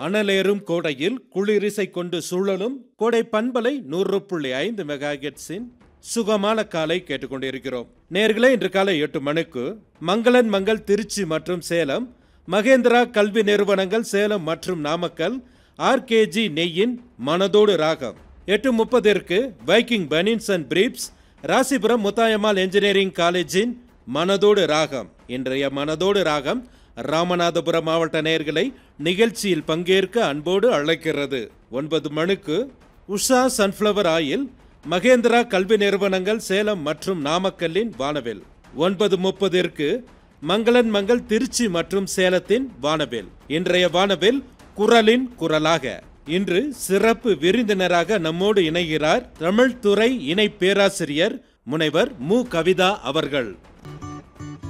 அனலேறும் கோடையில் குளிரிசை கொண்டு சுழலும் கோடை பண்பலை நூறு புள்ளி ஐந்து மெகாஹெட்ஸின் சுகமான காலை கேட்டுக்கொண்டிருக்கிறோம் நேர்களே இன்று காலை எட்டு மணிக்கு மங்களன் மங்கள் திருச்சி மற்றும் சேலம் மகேந்திரா கல்வி நிறுவனங்கள் சேலம் மற்றும் நாமக்கல் ஆர்கேஜி நெய்யின் மனதோடு ராகம் எட்டு முப்பதிற்கு Viking banians and briefs Rasipuram Muthayammal engineering காலேஜின் மனதோடு ராகம் இன்றைய மனதோடு ராகம் ராமநாதபுரம் மாவட்ட நேயர்களை நிகழ்ச்சியில் பங்கேற்க அன்போடு அழைக்கிறது ஒன்பது மணிக்கு உஷா சன்ஃப்ளவர் ஆயில் மகேந்திரா கல்வி நிறுவனங்கள் சேலம் மற்றும் நாமக்கல்லின் வானவில் ஒன்பது முப்பதிற்கு மங்களன் மங்கள் திருச்சி மற்றும் சேலத்தின் வானவில் இன்றைய வானவில் குரலின் குரலாக இன்று சிறப்பு விருந்தினராக நம்மோடு இணைகிறார் தமிழ்துறை இணை பேராசிரியர் முனைவர் மு கவிதா அவர்கள்